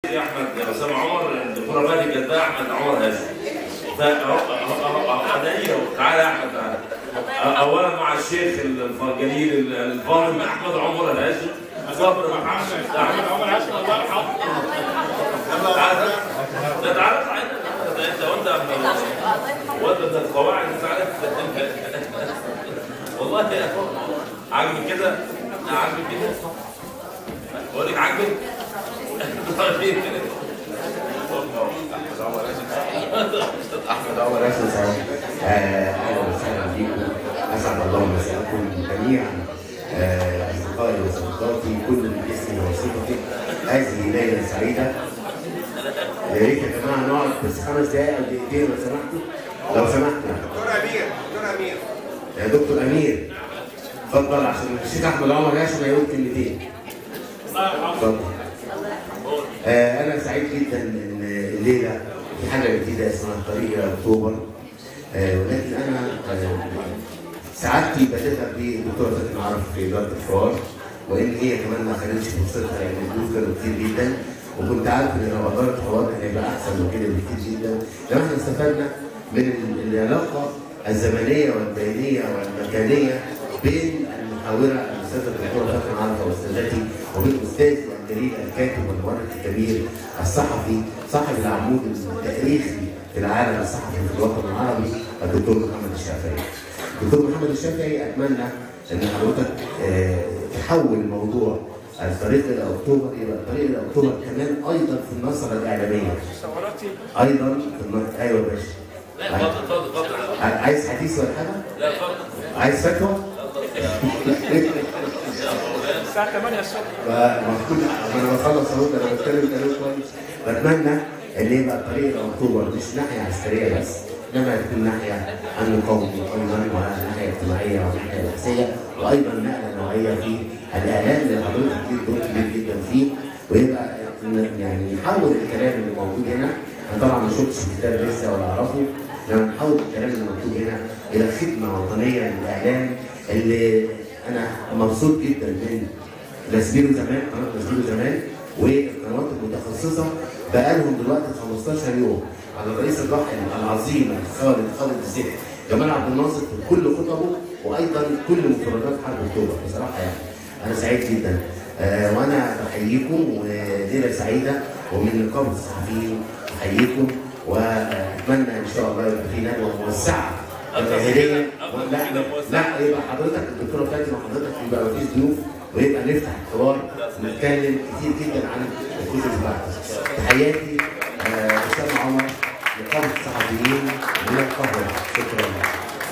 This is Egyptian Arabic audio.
يا احمد اسامه عمر الدكتوره مالك جدها احمد عمر هاشم فادعي له تعالى يا احمد تعالى اولا مع الشيخ الجليل الفاضل احمد عمر الهاشم صبر محمد احمد عمر هاشم الله يرحمه تعالى ده تعالى تعالى انت وانت وانت ده القواعد تعالى والله يا عاجبك كده عاجبك كده بقول لك عاجبك احمد عمر اسد سعيد اهلا وسهلا بكم اسعد الله مساءكم جميعا آه، اصدقائي وصديقاتي كل من اسمي وصفتي هذه ليله سعيده يا ريت يا جماعه نقعد بس خمس دقائق او دقيقتين لو سمحتوا لو سمحتوا دكتور امير دكتور امير يا دكتور امير اتفضل عشان الشيخ احمد عمر هاشم هيقول كلمتين اتفضل آه انا سعيد جدا ان الليله في حاجه جديده اسمها طريق الى اكتوبر آه ولكن انا آه سعادتي بتبقى بالدكتوره فاتن عرف في اداره الحوار وان هي كمان ما خدتش فرصتها لان الدروس كانوا كتير جدا وكنت عارف ان لو اداره الحوار كان هيبقى احسن من كده بكتير جدا لو احنا استفدنا من ال- العلاقه الزمنيه والبينيه والمكانيه بين المحاوره الاستاذه الدكتوره فاتن عرفه واستاذتي وبين استاذي الجليل الكاتب والمؤرخ الكبير الصحفي صاحب العمود التاريخي في العالم الصحفي في الوطن العربي الدكتور محمد الشافعي. الدكتور محمد الشافعي اتمنى ان حضرتك آه، تحول موضوع الطريق الى اكتوبر الى الطريق الى اكتوبر كمان ايضا في النصره الاعلاميه. ايضا في النصر ايوه يا باشا. لا اتفضل اتفضل اتفضل عايز حديث ولا حاجه؟ لا اتفضل عايز فتوى؟ الساعة 8 الصبح فمفروض انا بخلص اهو ده انا بتكلم كلام كويس بتمنى ان يبقى الطريق الى اكتوبر مش ناحيه عسكريه بس انما تكون ناحيه امن قومي ايضا وناحيه اجتماعيه وناحيه نفسيه وايضا نقله نوعيه في الاعلام اللي حضرتك ليه دور كبير جدا فيه ويبقى ن- يعني نحول الكلام اللي موجود هنا انا طبعا ما شفتش الكتاب لسه ولا اعرفه لما نحول الكلام اللي مكتوب هنا الى خدمه وطنيه للاعلام اللي انا مبسوط جدا من نسبيله زمان قناه نسبيله زمان والقنوات المتخصصه بقى لهم دلوقتي 15 يوم على الرئيس الراحل العظيم الخالد خالد الزين جمال عبد الناصر في كل خطبه وايضا كل مفردات حرب اكتوبر بصراحه يعني انا سعيد جدا آه وانا بحييكم وليله سعيده ومن نقابه الصحفيين بحييكم واتمنى ان شاء الله يبقى في ندوه موسعه جماهيريه لا لا يبقى حضرتك الدكتوره فاطمه حضرتك يبقى مفيش ضيوف ويبقى نفتح الحوار ونتكلم كتير جدا عن الكتب بتاعتك. تحياتي آه، اسامه عمر نقابه الصحفيين من القاهره شكرا